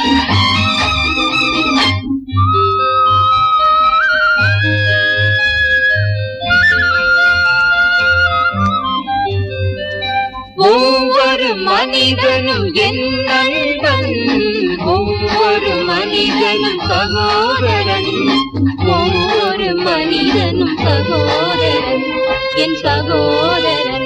ஒவ்வொரு மனிதனும் என் நண்பன் ஒவ்வொரு மனிதனும் சகோதரன் ஒவ்வொரு மனிதனும் சகோதரன் என் சகோதரன்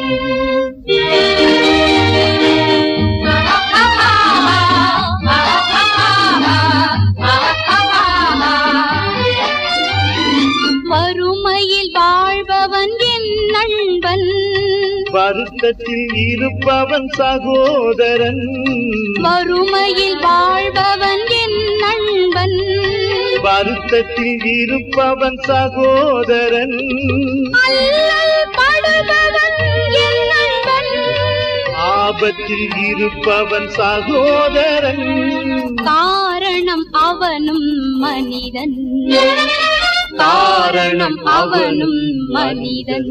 வறுமையில் வாழ்பவன் என் நண்பன் வருத்தத்தில் இருப்பவன் சகோதரன் வறுமையில் வாழ்பவன் என் நண்பன் வருத்தத்தில் இருப்பவன் சகோதரன் அல்லல் படுபவன் என் நண்பன் ஆபத்தில் இருப்பவன் சகோதரன் காரணம் அவனும் மனிதன் காரணம் அவனும் மனிதன்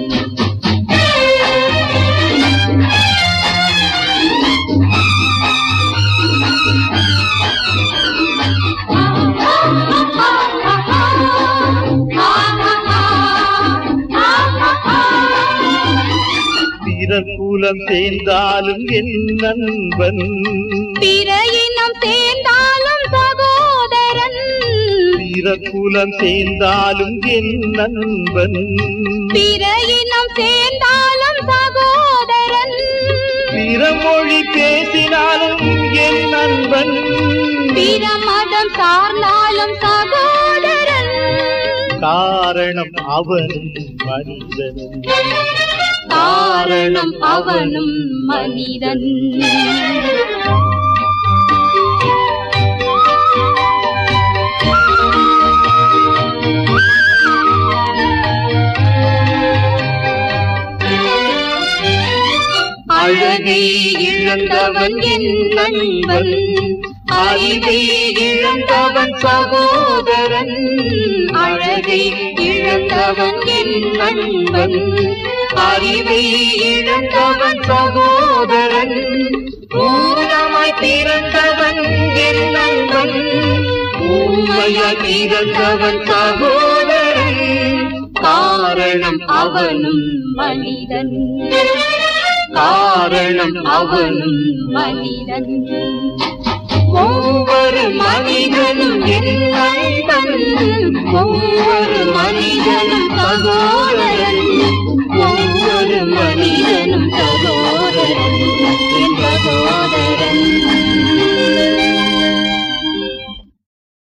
பிறர் குலம் சேர்ந்தாலும் என் நண்பன் பிற இனம் சேர்ந்தாலும் சகோதரன் பிறர் குலம் சேர்ந்தாலும் என் நண்பன் பிற இனம் சேர்ந்தாலும் சகோதரன் பிற மொழி பேசினாலும் என் நண்பன் பிற மதம் சார்ந்தாலும் சகோதரன் காரணம் அவனும் மனிதன் காரணம் அவனும் மனிதன் அழகை இழந்தவன் என் நண்பன் அறிவை இழந்தவன் சகோதரன் அழகை இழந்தவன் என் நண்பன் அறிவை இழந்தவன் சகோதரன் ஊனமாய் பிறந்தவன் என் நண்பன் ஊமையாய் பிறந்தவன் சகோதரன் காரணம் அவனும் மனிதன் காரணம் அவனும் மனிதன் ஒவ்வொரு மனிதனும் என் நண்பன் ஒவ்வொரு மனிதனும் சகோதரன் ஒவ்வொரு மனிதனும் சகோதரன் என் சகோதரன்